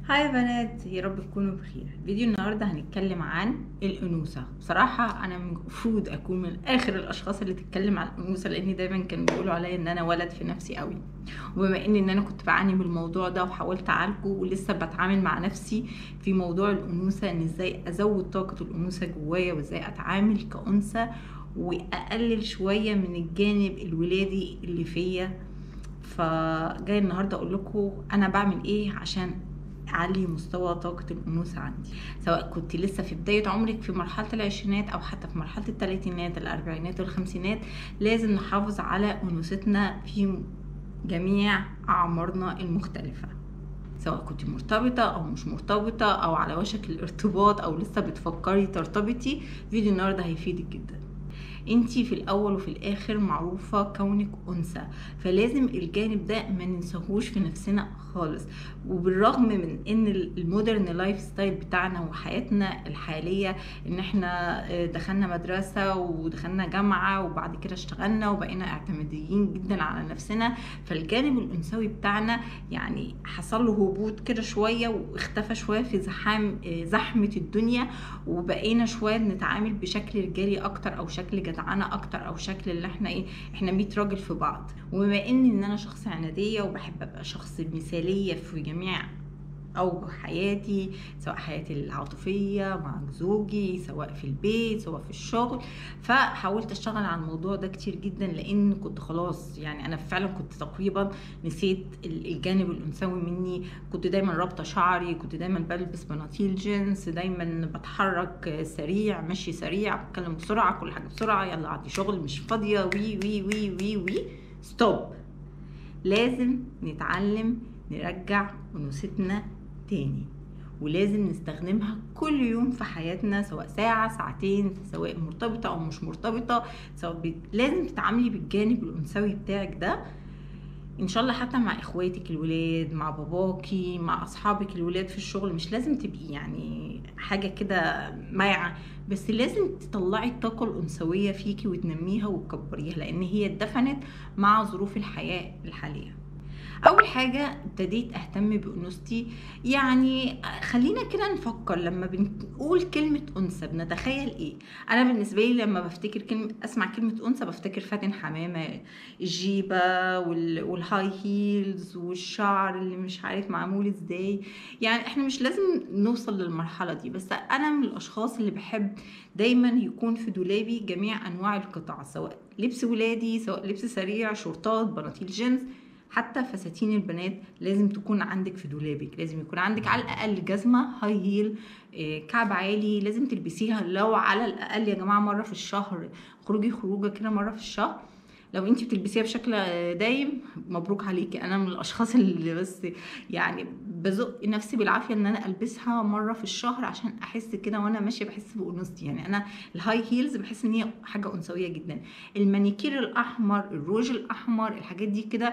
هاي يا بنات يا رب تكونوا بخير فيديو النهارده هنتكلم عن الانوثه بصراحه انا المفروض اكون من اخر الاشخاص اللي تتكلم عن الانوثه لان دايما كانوا بيقولوا عليا ان انا ولد في نفسي قوي وبما ان ان انا كنت بعاني من الموضوع ده وحاولت اعالجه ولسه بتعامل مع نفسي في موضوع الانوثه ان ازاي ازود طاقه الانوثه جوايا وازاي اتعامل كانثى واقلل شويه من الجانب الولادي اللي فيا فجاي النهارده اقول لكم انا بعمل ايه عشان اعلي مستوى طاقة الأنوثة عندي سواء كنت لسه في بداية عمرك في مرحلة العشرينات أو حتى في مرحلة الثلاثينات الأربعينات والخمسينات لازم نحافظ على أنوثتنا في جميع أعمارنا المختلفة سواء كنت مرتبطة أو مش مرتبطة أو على وشك الارتباط أو لسه بتفكري ترتبطي فيديو النهاردة هيفيدك جدا انتي في الاول وفي الاخر معروفة كونك انثى فلازم الجانب ده ما ننساهوش في نفسنا خالص وبالرغم من ان المودرن لايف ستايل بتاعنا وحياتنا الحالية ان احنا دخلنا مدرسة ودخلنا جامعة وبعد كده اشتغلنا وبقينا اعتماديين جدا على نفسنا فالجانب الانثوي بتاعنا يعني حصل له هبوط كده شوية واختفى شوية في زحام زحمة الدنيا وبقينا شوية نتعامل بشكل رجالي اكتر او شكل جدعانة اكتر او شكل اللي احنا ايه احنا 100 راجل في بعض وبما ان ان انا شخص عنادية وبحب ابقى شخص مثالية في جميع أوجه حياتي سواء حياتي العاطفية مع زوجي سواء في البيت سواء في الشغل فحاولت أشتغل على الموضوع ده كتير جدا لأن كنت خلاص يعني أنا فعلا كنت تقريبا نسيت الجانب الأنثوي مني كنت دايما رابطة شعري كنت دايما بلبس بناطيل جينز دايما بتحرك سريع مشي سريع بتكلم بسرعة كل حاجة بسرعة يلا عندي شغل مش فاضية وي وي وي وي وي ستوب لازم نتعلم نرجع أنوثتنا تاني ولازم نستخدمها كل يوم في حياتنا سواء ساعة ساعتين سواء مرتبطة أو مش مرتبطة سواء ب... لازم تتعاملي بالجانب الأنثوي بتاعك ده ان شاء الله حتى مع اخواتك الولاد مع باباكي مع اصحابك الولاد في الشغل مش لازم تبقي يعني حاجه كده مايعه بس لازم تطلعي الطاقه الانثويه فيكي وتنميها وتكبريها لان هي اتدفنت مع ظروف الحياه الحاليه اول حاجه ابتديت اهتم بانوثتي يعني خلينا كده نفكر لما بنقول كلمه انثى بنتخيل ايه انا بالنسبه لي لما بفتكر كلمه اسمع كلمه انثى بفتكر فاتن حمامه الجيبه والهاي هيلز والشعر اللي مش عارف معمول ازاي يعني احنا مش لازم نوصل للمرحله دي بس انا من الاشخاص اللي بحب دايما يكون في دولابي جميع انواع القطع سواء لبس ولادي سواء لبس سريع شورتات بناطيل جينز حتى فساتين البنات لازم تكون عندك في دولابك لازم يكون عندك على الاقل جزمه هاي هيل كعب عالي لازم تلبسيها لو على الاقل يا جماعه مره في الشهر خروجي خروجه كده مره في الشهر لو انت بتلبسيها بشكل دايم مبروك عليكي انا من الاشخاص اللي بس يعني بزق نفسي بالعافيه ان انا البسها مره في الشهر عشان احس كده وانا ماشيه بحس بانوثتي يعني انا الهاي هيلز بحس ان هي حاجه انثويه جدا المانيكير الاحمر الروج الاحمر الحاجات دي كده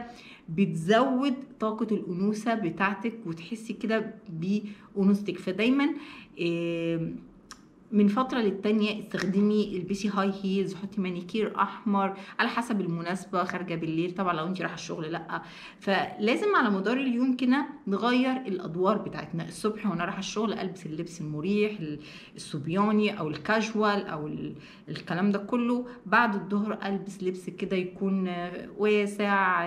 بتزود طاقه الانوثه بتاعتك وتحسي كده بانوثتك فدايما إيه من فتره للتانيه استخدمي البسي هاي هيلز حطي مانيكير احمر على حسب المناسبه خارجه بالليل طبعا لو انت رايحه الشغل لا فلازم على مدار اليوم كده نغير الادوار بتاعتنا الصبح وانا رايحه الشغل البس اللبس المريح الصبياني او الكاجوال او الكلام ده كله بعد الظهر البس لبس كده يكون واسع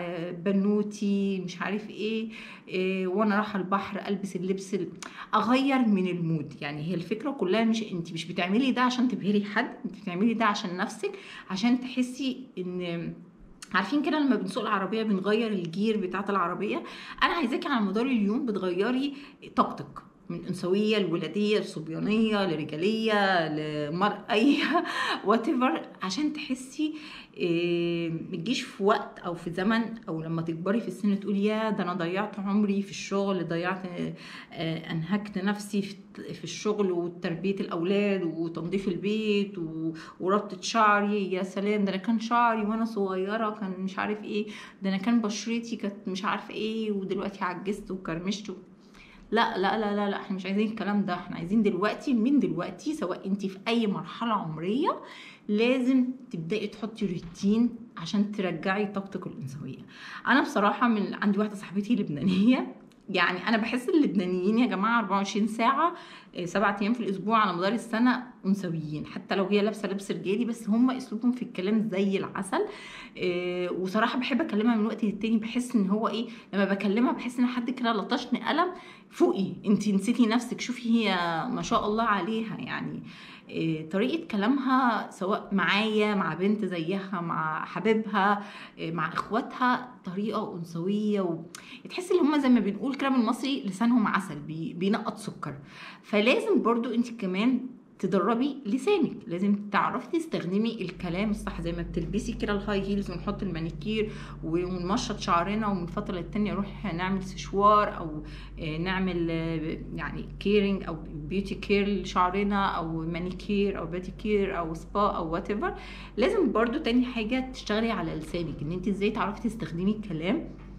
بنوتي مش عارف ايه, إيه وانا رايحه البحر البس اللبس اغير من المود يعني هي الفكره كلها مش انت مش بتعملي ده عشان تبهري حد انت بتعملي ده عشان نفسك عشان تحسي ان عارفين كده لما بنسوق العربيه بنغير الجير بتاعه العربيه انا عايزاكي على مدار اليوم بتغيري طاقتك من انثويه لولاديه لصبيانيه لرجاليه لمرأيه وات عشان تحسي إيه متجيش في وقت او في زمن او لما تكبري في السن تقولي يا ده انا ضيعت عمري في الشغل ضيعت آه انهكت نفسي في الشغل وتربيه الاولاد وتنظيف البيت وربطه شعري يا سلام ده انا كان شعري وانا صغيره كان مش عارف ايه ده انا كان بشرتي كانت مش عارفه ايه ودلوقتي عجزت وكرمشت لا لا لا لا لا احنا مش عايزين الكلام ده احنا عايزين دلوقتي من دلوقتي سواء انت في اي مرحله عمريه لازم تبداي تحطي روتين عشان ترجعي طاقتك الانثويه انا بصراحه من عندي واحده صاحبتي لبنانيه يعني انا بحس اللبنانيين يا جماعه 24 ساعه آه، سبعة ايام في الاسبوع على مدار السنه انثويين حتى لو هي لابسه لبس رجالي بس هم اسلوبهم في الكلام زي العسل آه، وصراحه بحب اكلمها من وقت للتاني بحس ان هو ايه لما بكلمها بحس ان حد كده لطشني قلم فوقي انت نسيتي نفسك شوفي هي ما شاء الله عليها يعني آه، طريقة كلامها سواء معايا مع بنت زيها مع حبيبها آه، مع اخواتها طريقة انثوية و... تحس ان هما زي ما بنقول كلام المصري لسانهم عسل بي... بينقط سكر فلازم برضو انت كمان تدربي لسانك لازم تعرفي تستخدمي الكلام الصح زي ما بتلبسي كده الهاي هيلز ونحط المانيكير ونمشط شعرنا ومن فتره للتانيه نروح نعمل سشوار او آه، نعمل آه، يعني كيرنج او بيوتي كير لشعرنا او مانيكير او بيوتي كير او سبا او وات لازم برضو تاني حاجه تشتغلي على لسانك ان انت ازاي تعرفي تستخدمي الكلام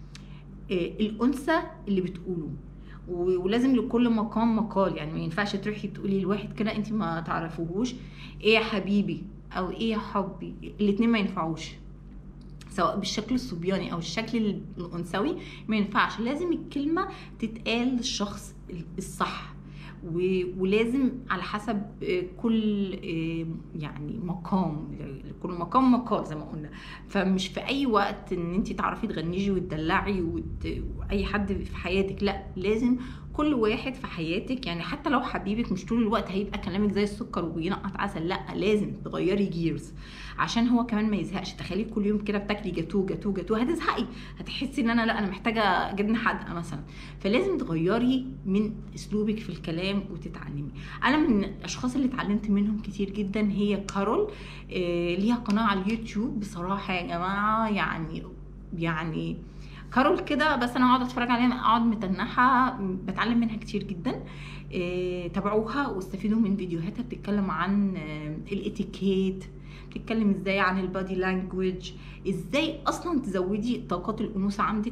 آه، الانثى اللي بتقوله و- ولازم لكل مقام مقال يعني ما ينفعش تروحي تقولي لواحد كده انت ما تعرفوهوش ايه يا حبيبي او ايه يا حبي الاتنين ما ينفعوش سواء بالشكل الصبياني او الشكل الانثوي ما ينفعش لازم الكلمه تتقال للشخص الصح و- ولازم على حسب آه، كل آه، يعني مقام كل مقام مقال زي ما قلنا فمش في اي وقت ان انت تعرفي تغنيجي وتدلعي وت... واي حد في حياتك لا لازم كل واحد في حياتك يعني حتى لو حبيبك مش طول الوقت هيبقى كلامك زي السكر وبينقط عسل لا لازم تغيري جيرز عشان هو كمان ما يزهقش تخليه كل يوم كده بتاكلي جاتوه جاتوه جاتوه هتزهقي هتحسي ان انا لا انا محتاجه جبنه حادقه مثلا فلازم تغيري من اسلوبك في الكلام وتتعلمي انا من الاشخاص اللي اتعلمت منهم كتير جدا هي كارول آه، ليها قناه على اليوتيوب بصراحه يا جماعه يعني يعني كارول كده بس انا اقعد اتفرج عليها اقعد متنحه بتعلم منها كتير جدا إيه، تابعوها واستفيدوا من فيديوهاتها بتتكلم عن آه، الاتيكيت بتتكلم ازاي عن البادي لانجوج ازاي اصلا تزودي طاقات الانوثه عندك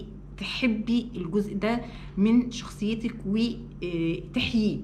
وتحبي الجزء ده من شخصيتك وتحييه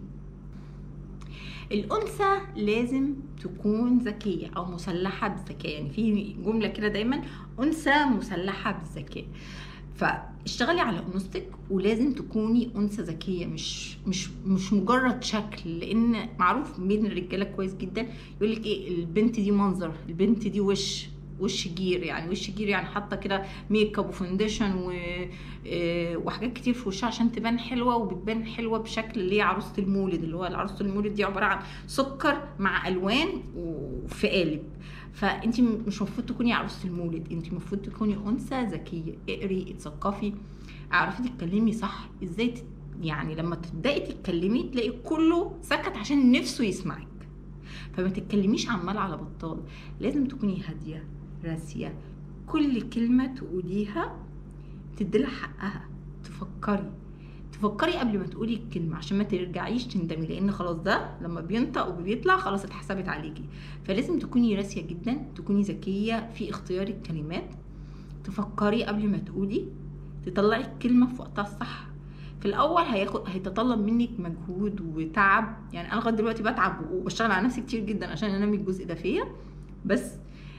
الانثى لازم تكون ذكيه او مسلحه بالذكاء يعني في جمله كده دايما انثى مسلحه بالذكاء فاشتغلي على انوثتك ولازم تكوني انثى ذكيه مش مش مش مجرد شكل لان معروف بين الرجاله كويس جدا يقول لك ايه البنت دي منظر البنت دي وش وش جير يعني وش جير يعني حاطه كده ميك اب وفونديشن و... آه، وحاجات كتير في وشها عشان تبان حلوه وبتبان حلوه بشكل اللي هي عروسه المولد اللي هو عروسه المولد دي عباره عن سكر مع الوان وفي قالب فانت مش المفروض تكوني عروسه المولد انت المفروض تكوني انثى ذكيه اقري اتثقفي اعرفي تتكلمي صح ازاي تت... يعني لما تبداي تتكلمي تلاقي كله سكت عشان نفسه يسمعك فما تتكلميش عمال على بطال لازم تكوني هاديه راسيه كل كلمه تقوليها تديلها حقها تفكري تفكري قبل ما تقولي الكلمه عشان ما ترجعيش تندمي لان خلاص ده لما بينطق وبيطلع خلاص اتحسبت عليكي فلازم تكوني راسيه جدا تكوني ذكيه في اختيار الكلمات تفكري قبل ما تقولي تطلعي الكلمه في وقتها الصح في الاول هياخد هيتطلب منك مجهود وتعب يعني انا لغايه دلوقتي بتعب وبشتغل على نفسي كتير جدا عشان انمي الجزء ده فيا بس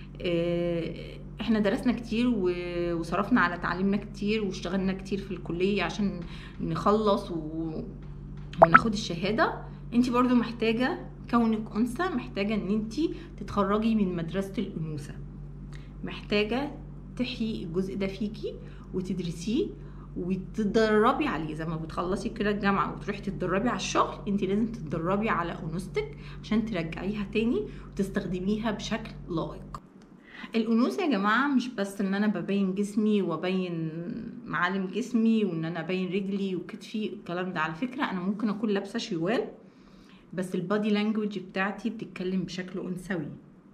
آه، احنا درسنا كتير و- وصرفنا على تعليمنا كتير واشتغلنا كتير في الكليه عشان نخلص و... وناخد الشهاده انت برضو محتاجه كونك انثى محتاجه ان انت تتخرجي من مدرسه الانوثه محتاجه تحيي الجزء ده فيكي وتدرسيه وتتدربي عليه زي ما بتخلصي كده الجامعه وتروحي تتدربي على الشغل انت لازم تتدربي على انوثتك عشان ترجعيها تاني وتستخدميها بشكل لائق الانوثه يا جماعه مش بس ان انا ببين جسمي وابين معالم جسمي وان انا ابين رجلي وكتفي الكلام ده على فكره انا ممكن اكون لابسه شوال بس البادي لانجوج بتاعتي بتتكلم بشكل انثوي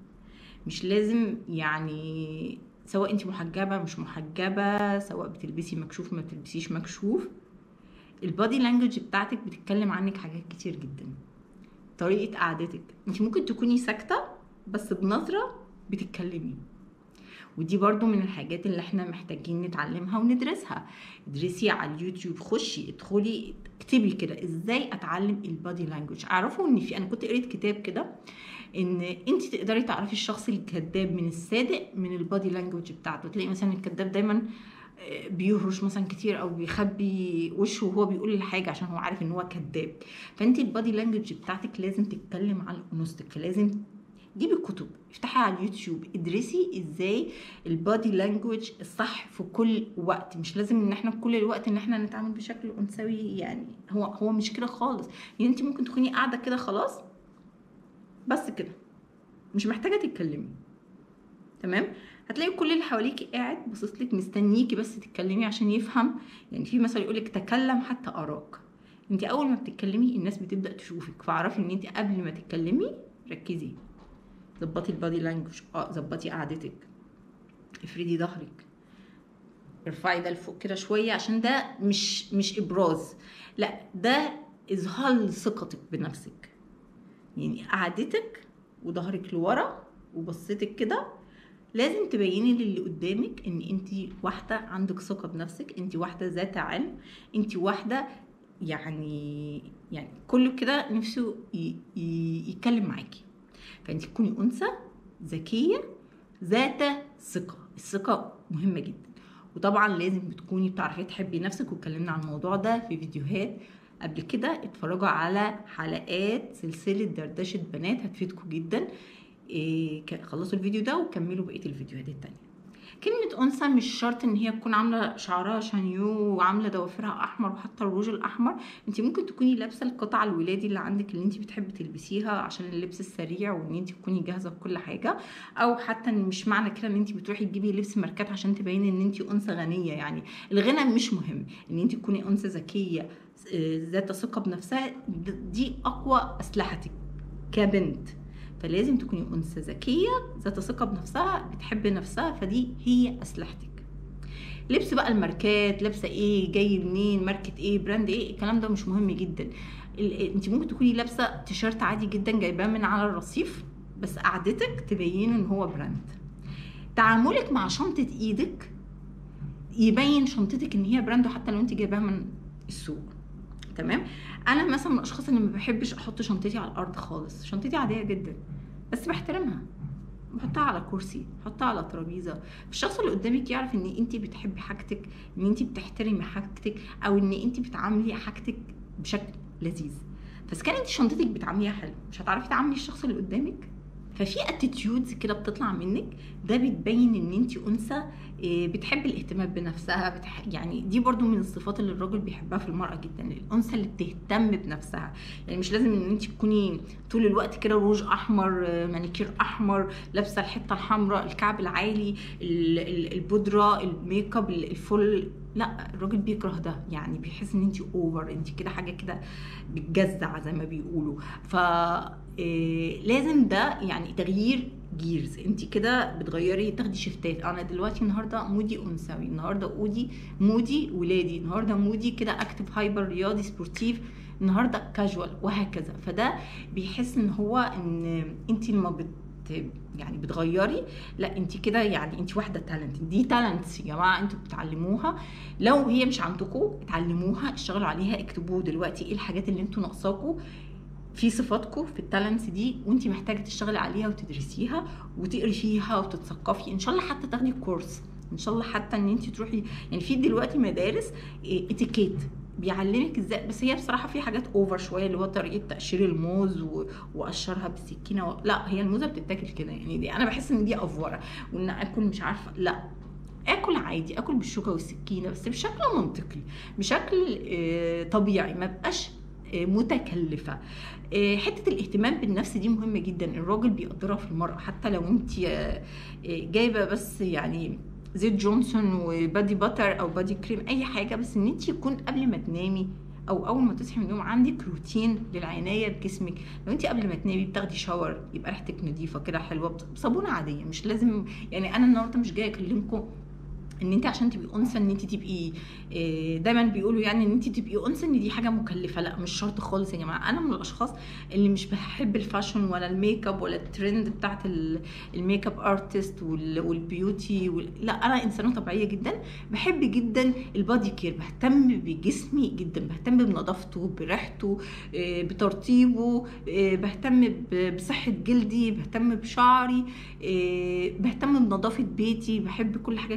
مش لازم يعني سواء انت محجبه مش محجبه سواء بتلبسي مكشوف ما بتلبسيش مكشوف البادي لانجوج بتاعتك بتتكلم عنك حاجات كتير جدا طريقه قعدتك انت ممكن تكوني ساكته بس بنظره بتتكلمي ودي برضو من الحاجات اللي احنا محتاجين نتعلمها وندرسها ادرسي على اليوتيوب خشي ادخلي اكتبي كده ازاي اتعلم البادي لانجوج اعرفوا ان في انا كنت قريت كتاب كده ان انت تقدري تعرفي الشخص الكذاب من الصادق من البادي لانجوج بتاعته تلاقي مثلا الكذاب دايما آه، بيهرش مثلا كتير او بيخبي وشه وهو بيقول الحاجه عشان هو عارف ان هو كذاب فانت البادي لانجوج بتاعتك لازم تتكلم عن انوثتك فلازم جيبي كتب افتحي على اليوتيوب ادرسي ازاي البادي لانجوج الصح في كل وقت مش لازم ان احنا كل الوقت ان احنا نتعامل بشكل انثوي يعني هو هو مش كده خالص يعني انت ممكن تكوني قاعده كده خلاص بس كده مش محتاجه تتكلمي تمام هتلاقي كل اللي حواليكي قاعد باصص لك مستنيكي بس تتكلمي عشان يفهم يعني في مثل يقول لك تكلم حتى اراك انت اول ما بتتكلمي الناس بتبدا تشوفك فاعرفي ان انت قبل ما تتكلمي ركزي ظبطي البادي لانجوج اه ظبطي قعدتك افردي ظهرك ارفعي ده لفوق كده شويه عشان ده مش مش ابراز لا ده اظهار لثقتك بنفسك يعني قعدتك وظهرك لورا وبصيتك كده لازم تبيني للي قدامك ان انت واحده عندك ثقه بنفسك انت واحده ذات علم انت واحده يعني يعني كله كده نفسه ي- ي- يتكلم معاكي فانت تكوني انثى ذكيه ذات ثقه الثقه مهمه جدا وطبعا لازم تكوني بتعرفي تحبي نفسك واتكلمنا عن الموضوع ده في فيديوهات قبل كده اتفرجوا على حلقات سلسله دردشه بنات هتفيدكم جدا إيه ك- خلصوا الفيديو ده وكملوا بقيه الفيديوهات التانية كلمة أنثى مش شرط إن هي تكون عاملة شعرها شانيو وعاملة ضوافرها أحمر وحاطة الروج الأحمر أنت ممكن تكوني لابسة القطعة الولادي اللي عندك اللي أنت بتحبي تلبسيها عشان اللبس السريع وإن أنت تكوني جاهزة بكل حاجة أو حتى إن مش معنى كده إن أنت بتروحي تجيبي لبس ماركات عشان تبيني إن أنت أنثى غنية يعني الغنى مش مهم إن أنت تكوني أنثى ذكية آه، ذات ثقة بنفسها د- دي أقوى أسلحتك كبنت فلازم تكوني أنثى ذكية ذات ثقة بنفسها بتحب نفسها فدي هي أسلحتك لبس بقى الماركات لابسه ايه جاي منين ماركه ايه براند ايه الكلام ده مش مهم جدا ال- انت ممكن تكوني لابسه تيشيرت عادي جدا جايباه من على الرصيف بس قعدتك تبين ان هو براند تعاملك مع شنطه ايدك يبين شنطتك ان هي براند حتى لو انت جايباها من السوق تمام انا مثلا من الاشخاص اللي ما بحبش احط شنطتي على الارض خالص شنطتي عاديه جدا بس بحترمها بحطها على كرسي بحطها على ترابيزه الشخص اللي قدامك يعرف ان انت بتحبي حاجتك ان انت بتحترمي حاجتك او ان انت بتعاملي حاجتك بشكل لذيذ بس كان انت شنطتك بتعامليها حلو مش هتعرفي تعاملي الشخص اللي قدامك ففي اتيتيودز كده بتطلع منك ده بتبين ان انت انثى إيه، بتحب الاهتمام بنفسها بتح... يعني دي برضو من الصفات اللي الراجل بيحبها في المرأة جدا الأنثى اللي بتهتم بنفسها يعني مش لازم ان انت تكوني طول الوقت كده روج احمر آه، مانيكير احمر لابسه الحته الحمراء الكعب العالي ال- ال- البودره الميك اب الفل لا الراجل بيكره ده يعني بيحس ان انت اوفر انت كده حاجه كده بتجزع زي ما بيقولوا ف إيه، لازم ده يعني تغيير جيرز انت كده بتغيري تاخدي شفتات انا دلوقتي النهارده مودي انثوي النهارده اودي مودي ولادي النهارده مودي كده اكتف هايبر رياضي سبورتيف النهارده كاجوال وهكذا فده بيحس ان هو ان انت لما بت يعني بتغيري لا انت كده يعني انت واحده تالنت دي تالنتس يا جماعه انتوا بتتعلموها لو هي مش عندكم اتعلموها اشتغلوا عليها اكتبوا دلوقتي ايه الحاجات اللي انتوا ناقصاكم في صفاتكم في التالنتس دي وانت محتاجه تشتغلي عليها وتدرسيها وتقري فيها وتتثقفي ان شاء الله حتى تاخدي كورس ان شاء الله حتى ان انت تروحي يعني في دلوقتي مدارس اتيكيت بيعلمك ازاي بس هي بصراحه في حاجات اوفر شويه اللي هو طريقه تقشير الموز و... وقشرها بالسكينه و... لا هي الموزه بتتاكل كده يعني دي انا بحس ان دي افوره وان اكل مش عارفه لا اكل عادي اكل بالشوكه والسكينه بس بشكل منطقي بشكل آه، طبيعي ما بقاش آه، متكلفه آه، حته الاهتمام بالنفس دي مهمه جدا الراجل بيقدرها في المراه حتى لو انت آه، آه، جايبه بس يعني زيت جونسون وبادي باتر او بادي كريم اي حاجه بس ان انت يكون قبل ما تنامي او اول ما تصحي من النوم عندك روتين للعنايه بجسمك لو انت قبل ما تنامي بتاخدي شاور يبقى ريحتك نظيفه كده حلوه بصابونه عاديه مش لازم يعني انا النهارده مش جايه اكلمكم ان انت عشان تبقي انثى ان انت تبقي آه، دايما بيقولوا يعني ان انت تبقي انثى ان دي حاجه مكلفه لا مش شرط خالص يا جماعه انا من الاشخاص اللي مش بحب الفاشن ولا الميك اب ولا الترند بتاعت ال- الميك اب ارتست وال- والبيوتي وال... لا انا انسانه طبيعيه جدا بحب جدا البادي كير بهتم بجسمي جدا بهتم بنظافته بريحته آه، بترطيبه آه، بهتم ب- بصحه جلدي بهتم بشعري آه، بهتم بنظافه بيتي بحب كل حاجات كده تكون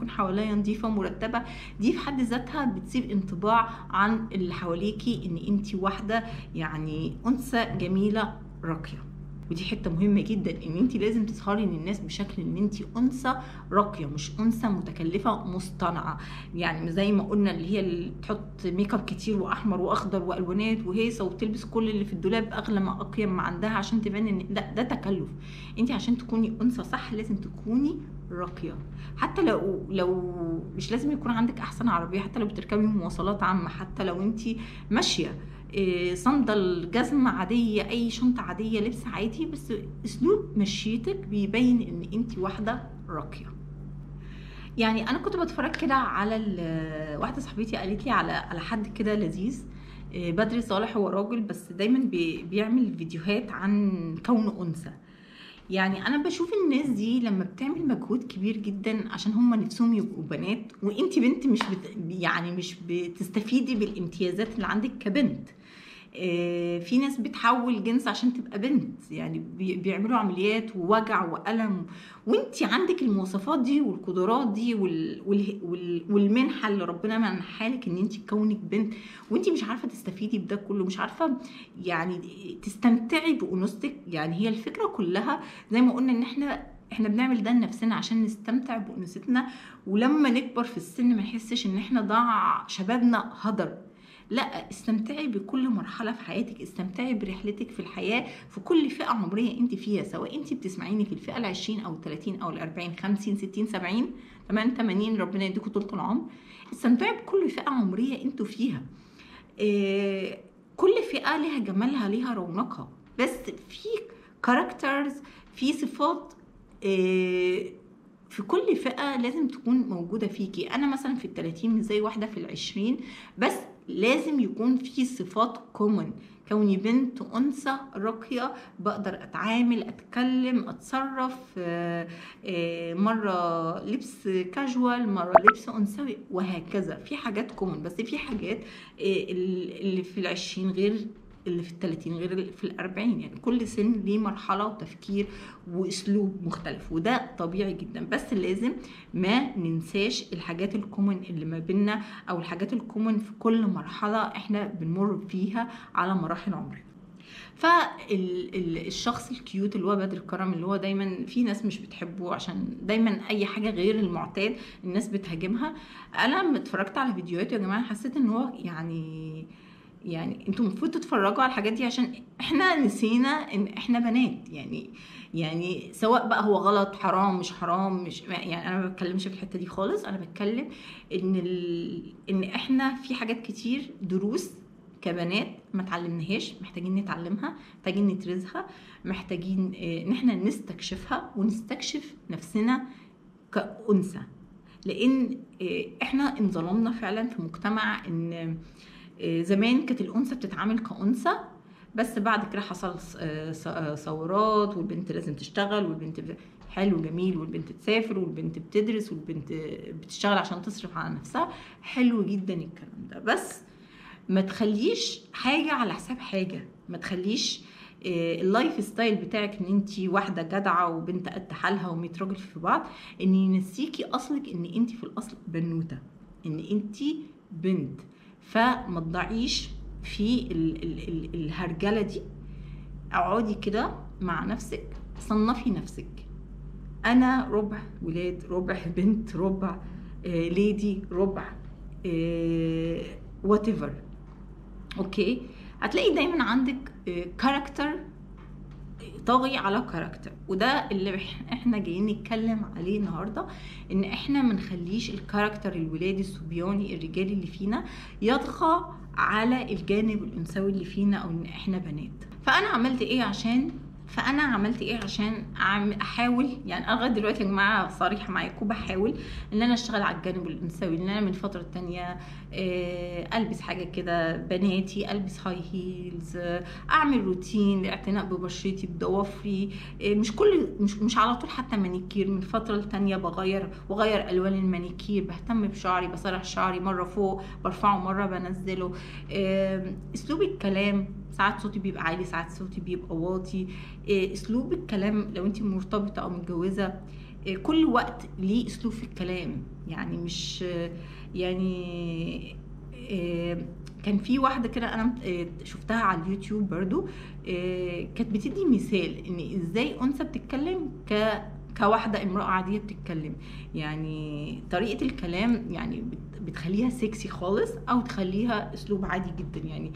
يكون حواليا نظيفه مرتبه دي في حد ذاتها بتسيب انطباع عن اللي حواليكي ان انت واحده يعني انثى جميله راقيه ودي حته مهمه جدا ان انت لازم تظهري للناس بشكل ان انت انثى راقيه مش انثى متكلفه مصطنعه يعني زي ما قلنا اللي هي اللي تحط ميك اب كتير واحمر واخضر والوانات وهيصه وبتلبس كل اللي في الدولاب اغلى ما اقيم ما عندها عشان تبان ان لا ده تكلف انت عشان تكوني انثى صح لازم تكوني راقيه حتى لو لو مش لازم يكون عندك احسن عربيه حتى لو بتركبي مواصلات عامه حتى لو انت ماشيه إيه، صندل جزمة عادية أي شنطة عادية لبس عادي بس أسلوب مشيتك بيبين إن أنت واحدة راقية يعني أنا كنت بتفرج كده على ال- واحدة صاحبتي قالت لي على على حد كده لذيذ إيه، بدري صالح هو راجل بس دايما بي- بيعمل فيديوهات عن كونه أنثى يعني انا بشوف الناس دي لما بتعمل مجهود كبير جدا عشان هم نفسهم يبقوا بنات وانت بنت مش بت يعني مش بتستفيدي بالامتيازات اللي عندك كبنت آه، في ناس بتحول جنس عشان تبقى بنت يعني بي- بيعملوا عمليات ووجع والم وانت عندك المواصفات دي والقدرات دي وال وال وال والمنحه اللي ربنا منحها لك ان انت كونك بنت وانت مش عارفه تستفيدي بده كله مش عارفه يعني تستمتعي بانوثتك يعني هي الفكره كلها زي ما قلنا ان احنا احنا بنعمل ده لنفسنا عشان نستمتع بانوثتنا ولما نكبر في السن ما نحسش ان احنا ضاع شبابنا هدر لا استمتعي بكل مرحله في حياتك استمتعي برحلتك في الحياه في كل فئه عمريه انت فيها سواء انت بتسمعيني في الفئه ال20 او ال30 او ال40 50 60 70 8 80 ربنا يديكم طول العمر استمتعي بكل فئه عمريه انتوا فيها إيه كل فئه لها جمالها ليها رونقها بس في كاركترز في صفات إيه في كل فئه لازم تكون موجوده فيكي انا مثلا في التلاتين مش زي واحده في العشرين بس لازم يكون في صفات كومن كوني بنت انثى راقيه بقدر اتعامل اتكلم اتصرف آه، آه، مره لبس كاجوال مره لبس انثوي وهكذا في حاجات كومن بس في حاجات آه، اللي في العشرين غير اللي في التلاتين غير اللي في الأربعين يعني كل سن ليه مرحلة وتفكير وأسلوب مختلف وده طبيعي جدا بس لازم ما ننساش الحاجات الكومن اللي ما بيننا أو الحاجات الكومن في كل مرحلة احنا بنمر فيها على مراحل عمرنا فالشخص الكيوت اللي هو بدر الكرم اللي هو دايما في ناس مش بتحبه عشان دايما اي حاجه غير المعتاد الناس بتهاجمها انا لما اتفرجت على فيديوهاته يا جماعه حسيت ان هو يعني يعني انتوا المفروض تتفرجوا على الحاجات دي عشان احنا نسينا ان احنا بنات يعني يعني سواء بقى هو غلط حرام مش حرام مش يعني انا ما بتكلمش في الحته دي خالص انا بتكلم ان ال... ان احنا في حاجات كتير دروس كبنات ما اتعلمناهاش محتاجين نتعلمها محتاجين ندرسها محتاجين آه، ان احنا نستكشفها ونستكشف نفسنا كأنثى لان آه، احنا انظلمنا فعلا في مجتمع ان آه، زمان كانت الانثى بتتعامل كانثى بس بعد كده حصل ث- آه، ث- آه، ثورات والبنت لازم تشتغل والبنت ب- حلو جميل والبنت تسافر والبنت بتدرس والبنت بتشتغل عشان تصرف على نفسها حلو جدا الكلام ده بس ما تخليش حاجه على حساب حاجه ما تخليش آه، اللايف ستايل بتاعك ان انت واحده جدعه وبنت قد حالها و100 راجل في بعض ان ينسيكي اصلك ان انت في الاصل بنوته ان انت بنت فما تضيعيش في ال ال ال الهرجله دي اقعدي كده مع نفسك صنفي نفسك انا ربع ولاد ربع بنت ربع آه ليدي ربع وات ايفر اوكي هتلاقي دايما عندك كاركتر طاغي على كاركتر وده اللي إح- احنا جايين نتكلم عليه النهارده ان احنا ما نخليش الكاركتر الولادي الصبياني الرجالي اللي فينا يطغى على الجانب الانثوي اللي فينا او ان احنا بنات فانا عملت ايه عشان فانا عملت ايه عشان أعم- احاول يعني أنا لغايه دلوقتي يا جماعه صريحه معاكم بحاول ان انا اشتغل على الجانب الانثوي ان انا من فتره تانية آه، البس حاجه كده بناتي البس هاي هيلز آه، اعمل روتين لاعتناء ببشرتي بضوافري آه، مش كل مش مش على طول حتى مانيكير من فتره لتانية بغير واغير الوان المانيكير بهتم بشعري بسرح شعري مره فوق برفعه مره بنزله آه، اسلوب الكلام ساعات صوتي بيبقى عالي ساعات صوتي بيبقى واطي آه، اسلوب الكلام لو انت مرتبطه او متجوزه آه، كل وقت ليه اسلوب في الكلام يعني مش آه، يعني آه، كان في واحده كده انا آه، شفتها على اليوتيوب برضو آه، كانت بتدي مثال ان ازاي انثى بتتكلم ك كواحدة امرأة عادية بتتكلم يعني طريقة الكلام يعني بت- بتخليها سكسي خالص او تخليها اسلوب عادي جدا يعني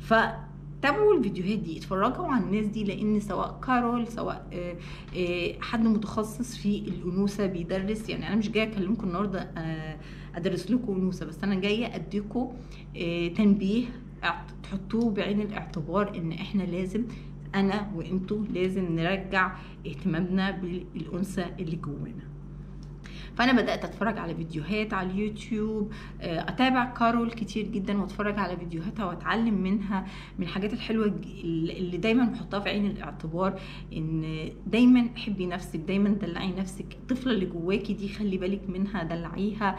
فتابعوا الفيديوهات دي اتفرجوا على الناس دي لان سواء كارول سواء آه، آه، حد متخصص في الانوثه بيدرس يعني انا مش جايه اكلمكم النهارده آه، ادرس لكم انوثه بس انا جايه اديكم آه، تنبيه اعت- تحطوه بعين الاعتبار ان احنا لازم انا وانتوا لازم نرجع اهتمامنا بالانثى اللي جوانا فانا بدات اتفرج على فيديوهات على اليوتيوب آه، اتابع كارول كتير جدا واتفرج على فيديوهاتها واتعلم منها من الحاجات الحلوه الج- اللي دايما بحطها في عين الاعتبار ان دايما حبي نفسك دايما دلعي نفسك الطفله اللي جواكي دي خلي بالك منها دلعيها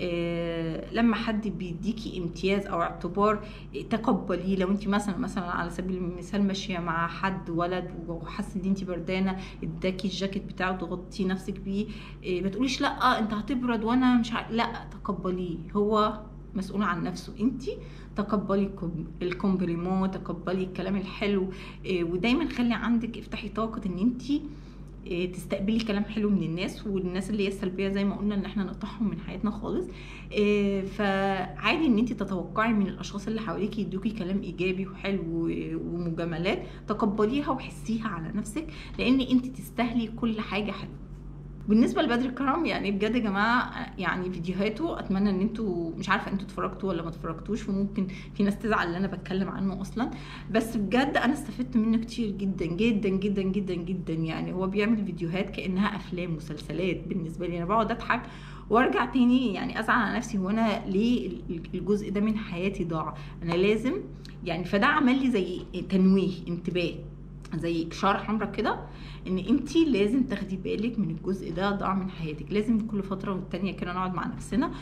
آه، لما حد بيديكي امتياز او اعتبار آه، تقبليه لو انت مثلا مثلا على سبيل المثال ماشيه مع حد ولد وحاسه ان انت بردانه اداكي الجاكيت بتاعه تغطي نفسك بيه إيه، ما تقوليش لا انت هتبرد وانا مش ع... لا تقبليه هو مسؤول عن نفسه انت تقبلي الكم- الكومبليمون تقبلي الكلام الحلو إيه، ودايما خلي عندك افتحي طاقه ان انت إيه، تستقبلي كلام حلو من الناس والناس اللي هي السلبيه زي ما قلنا ان احنا نقطعهم من حياتنا خالص إيه، فعادي ان انت تتوقعي من الاشخاص اللي حواليكي يدوكي كلام ايجابي وحلو و- ومجاملات تقبليها وحسيها على نفسك لان انت تستاهلي كل حاجه حلوه بالنسبه لبدر الكرم يعني بجد يا جماعه يعني فيديوهاته اتمنى ان انتوا مش عارفه انتوا اتفرجتوا ولا ما اتفرجتوش وممكن في ناس تزعل اللي انا بتكلم عنه اصلا بس بجد انا استفدت منه كتير جدا جدا جدا جدا جدا يعني هو بيعمل فيديوهات كانها افلام مسلسلات بالنسبه لي انا بقعد اضحك وارجع تاني يعني ازعل على نفسي وانا ليه الجزء ده من حياتي ضاع انا لازم يعني فده عمل لي زي تنويه انتباه زي اشاره حمراء كده ان انت لازم تاخدي بالك من الجزء ده ضاع من حياتك لازم كل فتره والتانيه كده نقعد مع نفسنا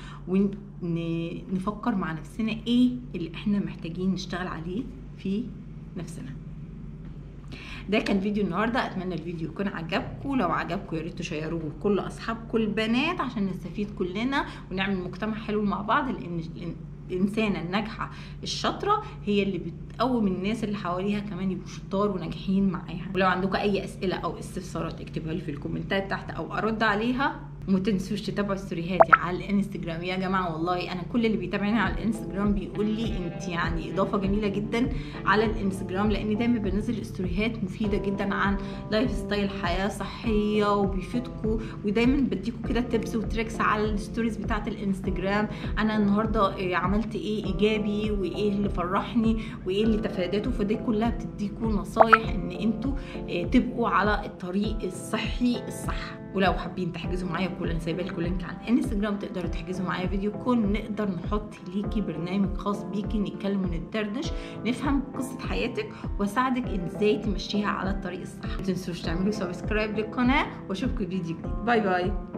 ونفكر مع نفسنا ايه اللي احنا محتاجين نشتغل عليه في نفسنا ده كان فيديو النهارده اتمنى الفيديو يكون عجبكم لو عجبكم يا ريت تشيروه لكل اصحابكم البنات عشان نستفيد كلنا ونعمل مجتمع حلو مع بعض لان الانسانه الناجحه الشاطره هي اللي بتقوم الناس اللي حواليها كمان يبقوا شطار وناجحين معاها ولو عندكم اي اسئله او استفسارات اكتبوها لي في الكومنتات تحت او ارد عليها وما تنسوش تتابعوا ستوريهاتي على الانستجرام يا جماعه والله انا كل اللي بيتابعني على الانستجرام بيقول لي انت يعني اضافه جميله جدا على الانستجرام لاني دايما بنزل ستوريهات مفيده جدا عن لايف ستايل حياه صحيه وبيفيدكم ودايما بديكم كده تيبس وتريكس على الستوريز بتاعت الانستجرام انا النهارده إيه عملت ايه ايجابي وايه اللي فرحني وايه اللي تفاداته فدي كلها بتديكم نصايح ان انتوا إيه تبقوا على الطريق الصحي الصح ولو حابين تحجزوا معايا كل انا سايبه لكم لينك على الانستجرام تقدروا تحجزوا معايا فيديو كول نقدر نحط ليكي برنامج خاص بيكي نتكلم وندردش نفهم قصه حياتك واساعدك ازاي تمشيها على الطريق الصح ما تنسوش تعملوا سبسكرايب للقناه واشوفكم فيديو جديد باي باي